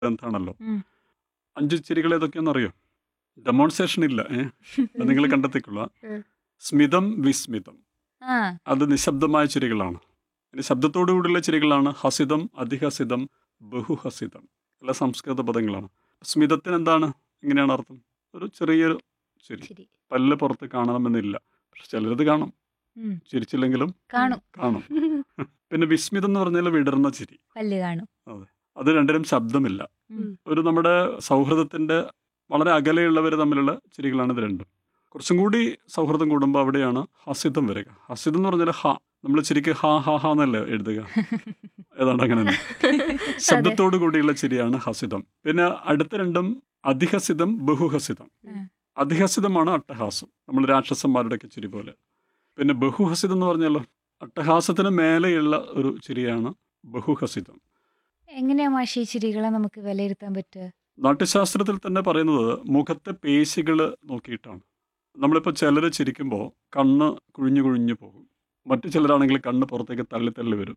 എന്താണല്ലോ ഉം. അഞ്ച് ചിരികൾ ഏതൊക്കെയാണെന്ന് അറിയോ ഡെമോൺസ്ട്രേഷൻ ഇല്ല ഏ അത് നിങ്ങൾ കണ്ടെത്തിക്കൊള്ളുക ഉം. സ്മിതം വിസ്മിതം ആ അത് നിശബ്ദമായ ചിരികളാണ് ഇനി ശബ്ദത്തോടു കൂടിയുള്ള ചിരികളാണ് ഹസിതം അതിഹസിതം ബഹുഹസിതം എല്ലാ സംസ്കൃത പദങ്ങളാണ് സ്മിതത്തിന് എന്താണ് ഇങ്ങനെയാണ് അർത്ഥം ഒരു ചെറിയൊരു ചിരി ശരി പല്ല് പുറത്ത് കാണണമെന്നില്ല പക്ഷെ ചിലരത് കാണും ഉം. ചിരിച്ചില്ലെങ്കിലും കാണും കാണും പിന്നെ വിസ്മിതം എന്ന് പറഞ്ഞാൽ വിടർന്ന ചിരി പല്ല് കാണും അത് രണ്ടിനും ശബ്ദമില്ല ഉം. ഒരു നമ്മുടെ സൗഹൃദത്തിൻ്റെ വളരെ അകലെയുള്ളവർ തമ്മിലുള്ള ചിരികളാണ് ഇത് രണ്ടും കുറച്ചും കൂടി സൗഹൃദം കൂടുമ്പോൾ അവിടെയാണ് ഹസിതം വരിക ഹസിതം എന്ന് പറഞ്ഞാൽ ഹ നമ്മൾ ശരിക്കും ഹാ ഹാ ഹാ എന്നല്ലേ എഴുതുക ഏതാണ്ട് അങ്ങനെ തന്നെ ശബ്ദത്തോടു കൂടിയുള്ള ചിരിയാണ് ഹസിതം പിന്നെ അടുത്ത രണ്ടും അധിഹസിതം ബഹുഹസിതം ഉം. അധിഹസിതമാണ് അട്ടഹാസം നമ്മൾ രാക്ഷസന്മാരുടെയൊക്കെ ചിരി പോലെ പിന്നെ ബഹുഹസിതം എന്ന് പറഞ്ഞാലോ അട്ടഹാസത്തിന് മേലെയുള്ള ഒരു ചിരിയാണ് ബഹുഹസിതം എങ്ങനെയാ മാഷി ഈ ചിരികളെ നമുക്ക് വിലയിരുത്താൻ പറ്റുക നാട്യശാസ്ത്രത്തിൽ തന്നെ പറയുന്നത് മുഖത്തെ പേശികൾ നോക്കിയിട്ടാണ് നമ്മളിപ്പോൾ ചിലർ ചിരിക്കുമ്പോൾ കണ്ണ് കുഴിഞ്ഞു കുഴിഞ്ഞു പോകും മറ്റു ചിലരാണെങ്കിൽ കണ്ണ് പുറത്തേക്ക് തള്ളി തള്ളി വരും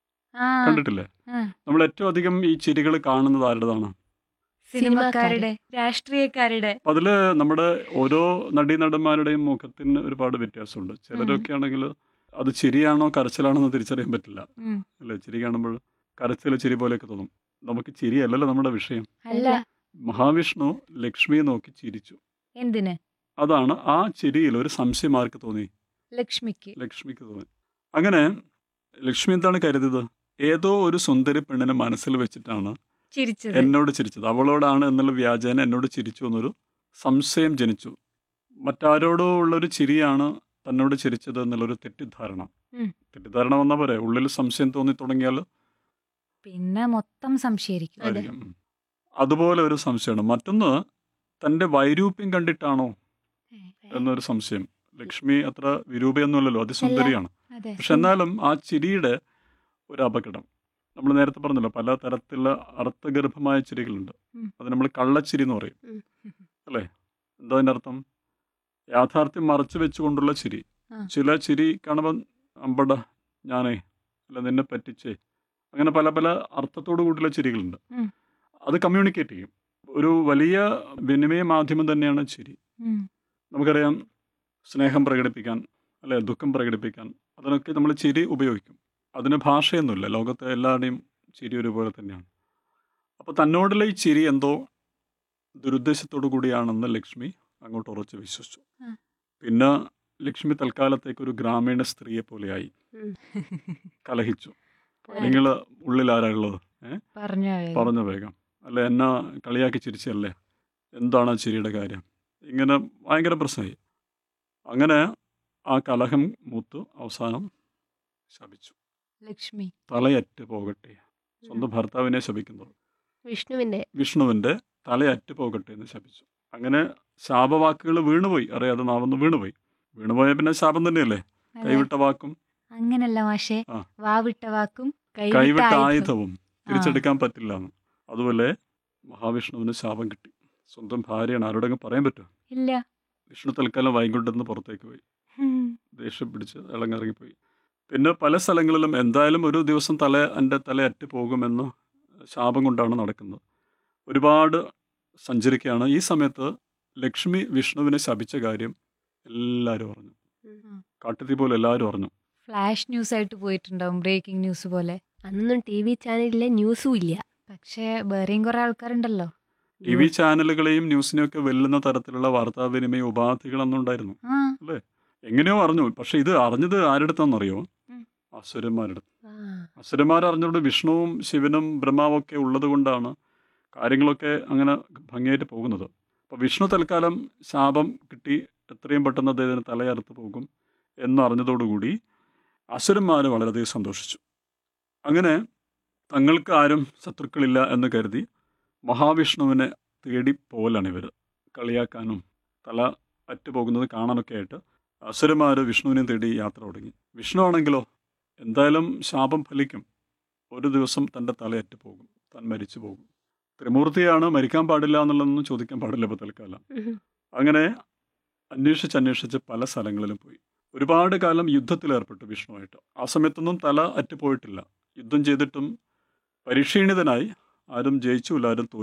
ആ കണ്ടിട്ടില്ലേ ആ. നമ്മൾ ഏറ്റവും അധികം ഈ ചിരികൾ കാണുന്നത് ആരുടേതാണ് സിനിമക്കാരുടെ രാഷ്ട്രീയക്കാരുടെ അപ്പം അതിൽ നമ്മുടെ ഓരോ നടീനടന്മാരുടെയും മുഖത്തിന് ഒരുപാട് വ്യത്യാസമുണ്ട് ചിലരൊക്കെ ആണെങ്കിൽ അത് ചിരിയാണോ കരച്ചിലാണോ എന്ന് തിരിച്ചറിയാൻ പറ്റില്ല ഉം. അല്ലേ ചിരി കാണുമ്പോൾ കരച്ചിൽ ചിരി പോലെയൊക്കെ തോന്നും നമുക്ക് ചിരിയല്ലല്ലോ നമ്മുടെ വിഷയം അല്ല മഹാവിഷ്ണു ലക്ഷ്മിയെ നോക്കി ചിരിച്ചു എന്തിന് അതാണ് ആ ചിരിയിൽ ഒരു സംശയം ആർക്ക് തോന്നി ലക്ഷ്മിക്ക് ലക്ഷ്മിക്ക് തോന്നി അങ്ങനെ ലക്ഷ്മി എന്താണ് കരുതിയത് ഏതോ ഒരു സുന്ദരി പെണ്ണിനെ മനസ്സിൽ വെച്ചിട്ടാണ് ചിരിച്ചത് എന്നോട് ചിരിച്ചത് അവളോടാണ് എന്നുള്ള വ്യാജേന എന്നോട് ചിരിച്ചു എന്നൊരു സംശയം ജനിച്ചു മറ്റാരോടോ ഉള്ളൊരു ചിരിയാണ് തന്നോട് ചിരിച്ചത് എന്നുള്ളൊരു തെറ്റിദ്ധാരണ ഉം. തെറ്റിദ്ധാരണ വന്ന പോലെ ഉള്ളിൽ സംശയം തോന്നി തുടങ്ങിയാൽ പിന്നെ മൊത്തം സംശയായിരിക്കും ആയിരിക്കും ഉം. അതുപോലെ ഒരു സംശയമാണ് മറ്റൊന്ന് തൻ്റെ വൈരൂപ്യം കണ്ടിട്ടാണോ എന്നൊരു സംശയം ലക്ഷ്മി അത്ര വിരൂപയൊന്നുമല്ലല്ലോ അതിസുന്ദരിയാണ് അതെ പക്ഷെ എന്നാലും ആ ചിരിയുടെ ഒരു അപകടം നമ്മൾ നേരത്തെ പറഞ്ഞല്ലോ പല തരത്തിലുള്ള അർത്ഥഗർഭമായ ചിരികളുണ്ട് ഉം. അത് നമ്മൾ കള്ളച്ചിരി എന്ന് പറയും ഉം. അല്ലേ എന്താ അതിൻ്റെ അർത്ഥം യാഥാർത്ഥ്യം മറച്ചു വെച്ചുകൊണ്ടുള്ള ചിരി ആ. ചില ചിരി കാണുമ്പോൾ അമ്പട ഞാനേ അല്ല നിന്നെ പറ്റിച്ചേ അങ്ങനെ പല പല അർത്ഥത്തോടു കൂടിയുള്ള ചിരികളുണ്ട് ഉം. അത് കമ്മ്യൂണിക്കേറ്റ് ചെയ്യും ഒരു വലിയ വിനിമയ മാധ്യമം തന്നെയാണ് ചിരി ഉം. നമുക്കറിയാം സ്നേഹം പ്രകടിപ്പിക്കാൻ അല്ലെ ദുഃഖം പ്രകടിപ്പിക്കാൻ അതിനൊക്കെ നമ്മൾ ചിരി ഉപയോഗിക്കും അതിന് ഭാഷയൊന്നുമില്ല ലോകത്തെ എല്ലാവരുടെയും ചിരി ഒരുപോലെ തന്നെയാണ് അപ്പോൾ തന്നോടുള്ള ഈ ചിരി എന്തോ ദുരുദ്ദേശത്തോടു കൂടിയാണെന്ന് ലക്ഷ്മി അങ്ങോട്ട് ഉറച്ച് വിശ്വസിച്ചു ആ. പിന്നെ ലക്ഷ്മി തൽക്കാലത്തേക്ക് ഒരു ഗ്രാമീണ സ്ത്രീയെ പോലെയായി ഉം. കലഹിച്ചു നിങ്ങൾ ഉള്ളിൽ ആരാ ഉള്ളത് പറഞ്ഞോ വേഗം. പറഞ്ഞു വേഗം അല്ല എന്നെ കളിയാക്കി ചിരിച്ചല്ലേ എന്താണ് ആ ചിരിയുടെ കാര്യം ഇങ്ങനെ ഭയങ്കര പ്രശ്നമായി അങ്ങനെ ആ കലഹം മൂത്ത് അവസാനം ശപിച്ചു ലക്ഷ്മി തലയറ്റ് പോകട്ടെ സ്വന്തം ഭർത്താവിനെ ശപിക്കുന്നത് വിഷ്ണുവിന്റെ വിഷ്ണുവിൻ്റെ തലയറ്റ് പോകട്ടെ എന്ന് ശപിച്ചു അങ്ങനെ ശാപവാക്കുകൾ വീണുപോയി അറിയാതെ നാവന്ന് വീണുപോയി വീണുപോയ പിന്നെ ശാപം തന്നെയല്ലേ അതെ. കൈവിട്ട വാക്കും അങ്ങനല്ല മാഷെ ആ. വാവിട്ട വാക്കും കൈവിട്ട കൈവിട്ട ആയുധം ആയുധവും തിരിച്ചെടുക്കാൻ പറ്റില്ല എന്ന് അതുപോലെ മഹാവിഷ്ണുവിന് ശാപം കിട്ടി സ്വന്തം ഭാര്യയാണ് ആരോടെങ്കിലും പറയാൻ പറ്റുമോ ഇല്ല വിഷ്ണു തൽക്കാലം വൈകുണ്ഠത്ത് പുറത്തേക്ക് പോയി ഉം. ദേഷ്യം പിടിച്ച് ഇളങ്ങിറങ്ങിപ്പോയി പിന്നെ പല സ്ഥലങ്ങളിലും എന്തായാലും ഒരു ദിവസം തല എൻ്റെ തല അറ്റ് പോകുമെന്ന് ശാപം കൊണ്ടാണ് നടക്കുന്നത് ഒരുപാട് സഞ്ചരിക്കുകയാണ് ഈ സമയത്ത് ലക്ഷ്മി വിഷ്ണുവിനെ ശപിച്ച കാര്യം എല്ലാവരും അറിഞ്ഞു ഉം. കാട്ടുതീ പോലെ എല്ലാവരും അറിഞ്ഞു ഫ്ലാഷ് ന്യൂസ് ആയിട്ട് പോയിട്ടുണ്ടാവും ബ്രേക്കിംഗ് ന്യൂസ് പോലെ അന്നൊന്നും ടി വി ചാനലിലെ ന്യൂസും ഇല്ല പക്ഷേ വേറെയും കുറെ ആൾക്കാരുണ്ടല്ലോ ടി വി ചാനലുകളെയും ന്യൂസിനെയും ഒക്കെ വെല്ലുന്ന തരത്തിലുള്ള വാർത്താവിനിമയ ഉപാധികളൊന്നും ഉണ്ടായിരുന്നു ആ എങ്ങനെയോ അറിഞ്ഞു പക്ഷെ ഇത് അറിഞ്ഞത് ആരുടെ അടുത്താണെന്നറിയോ ഉം. അസുരന്മാരുടെ ആ. അസുരന്മാർ അറിഞ്ഞുകൊണ്ട് വിഷ്ണുവും ശിവനും ബ്രഹ്മാവും ഒക്കെ ഉള്ളത് കൊണ്ടാണ് കാര്യങ്ങളൊക്കെ അങ്ങനെ ഭംഗിയായിട്ട് പോകുന്നത് അപ്പോൾ വിഷ്ണു തൽക്കാലം ശാപം കിട്ടി എത്രയും പെട്ടെന്ന് അദ്ദേഹത്തിന് തലയറുത്ത് പോകും എന്നറിഞ്ഞതോടുകൂടി അസുരന്മാർ വളരെയധികം സന്തോഷിച്ചു അങ്ങനെ തങ്ങൾക്ക് ആരും ശത്രുക്കളില്ല എന്ന് കരുതി മഹാവിഷ്ണുവിനെ തേടി പോലാണ് ഇവർ കളിയാക്കാനും തല അറ്റുപോകുന്നത് കാണാനൊക്കെ ആയിട്ട് അസുരന്മാർ വിഷ്ണുവിനെ തേടി യാത്ര തുടങ്ങി വിഷ്ണു ആണെങ്കിലോ എന്തായാലും ശാപം ഫലിക്കും ഒരു ദിവസം തൻ്റെ തലയറ്റ് പോകും താൻ മരിച്ചു പോകും ത്രിമൂർത്തിയാണ് മരിക്കാൻ പാടില്ല എന്നുള്ളതൊന്നും ചോദിക്കാൻ പാടില്ല ഇപ്പോൾ തൽക്കാലം ഉം. അങ്ങനെ അന്വേഷിച്ച് അന്വേഷിച്ച് പല സ്ഥലങ്ങളിലും പോയി ഒരുപാട് കാലം യുദ്ധത്തിലേർപ്പെട്ടു വിഷ്ണുവായിട്ട് ആ സമയത്തൊന്നും തല അറ്റുപോയിട്ടില്ല യുദ്ധം ചെയ്തിട്ടും പരിക്ഷീണിതനായി ആരും ജയിച്ചുമില്ല ആരും തോറ്റു